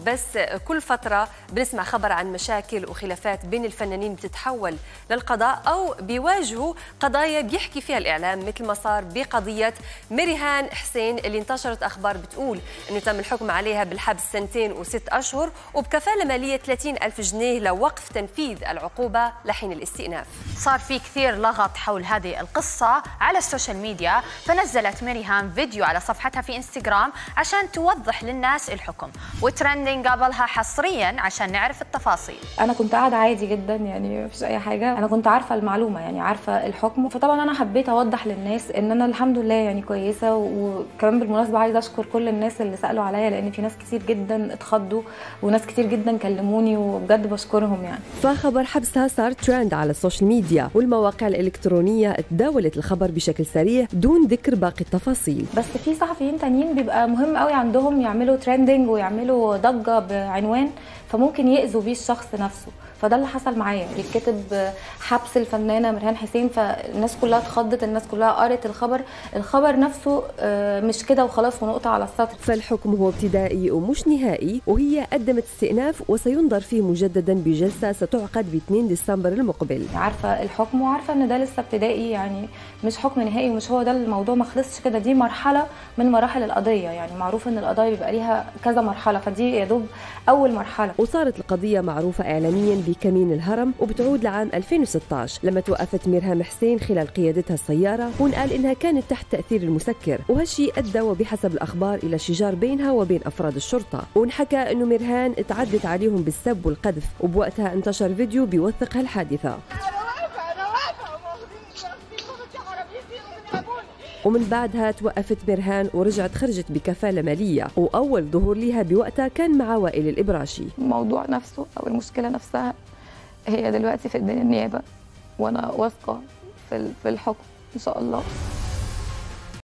بس كل فترة بنسمع خبر عن مشاكل وخلافات بين الفنانين بتتحول للقضاء أو بيواجهوا قضايا بيحكي فيها الإعلام مثل ما صار بقضية مريهان حسين اللي انتشرت أخبار بتقول أنه تم الحكم عليها بالحبس سنتين وست أشهر وبكفالة مالية 30 ألف جنيه لوقف تنفيذ العقوبة لحين الاستئناف صار في كثير لغط حول هذه القصة على السوشيال ميديا فنزلت مريهان فيديو على صفحتها في انستغرام عشان توضح للناس الحكم وترندنج قبلها حصريا عشان نعرف التفاصيل انا كنت قاعده عادي جدا يعني مفيش اي حاجه انا كنت عارفه المعلومه يعني عارفه الحكم فطبعا انا حبيت اوضح للناس ان انا الحمد لله يعني كويسه وكمان بالمناسبه عايزه اشكر كل الناس اللي سالوا عليا لان في ناس كتير جدا اتخضوا وناس كتير جدا كلموني وبجد بشكرهم يعني فخبر حبسها صار ترند على السوشيال ميديا والمواقع الالكترونيه تداولت الخبر بشكل سريع دون ذكر باقي التفاصيل بس في صحفيين تانيين بيبقى مهم قوي عندهم يعملوا ترندنج ويعملوا ضجه بعنوان فممكن يأذوا بيه الشخص نفسه فده اللي حصل معايا يتكتب حبس الفنانه مرهان حسين فالناس كلها اتخضت الناس كلها قرت الخبر الخبر نفسه مش كده وخلاص ونقطه على السطر فالحكم هو ابتدائي ومش نهائي وهي قدمت استئناف وسينظر فيه مجددا بجلسه ستعقد ب 2 ديسمبر المقبل عارفه الحكم وعارفه ان ده لسه ابتدائي يعني مش حكم نهائي ومش هو ده الموضوع ما خلصش كده دي مرحله من مراحل القضيه يعني معروف ان القضايا بيبقى ليها كذا مرحله فدي يا دوب اول مرحله وصارت القضيه معروفه اعلاميا بكمين الهرم وبتعود لعام 2016 لما توقفت ميرهام حسين خلال قيادتها السيارة ونقال إنها كانت تحت تأثير المسكر وهالشي أدى وبحسب الأخبار إلى شجار بينها وبين أفراد الشرطة وانحكى إنه ميرهان تعدت عليهم بالسب والقذف وبوقتها انتشر فيديو بيوثق هالحادثة ومن بعدها توقفت برهان ورجعت خرجت بكفالة مالية وأول ظهور لها بوقتها كان مع وائل الإبراشي الموضوع نفسه أو المشكلة نفسها هي دلوقتي في إيدين النيابة وأنا واثقة في الحكم إن شاء الله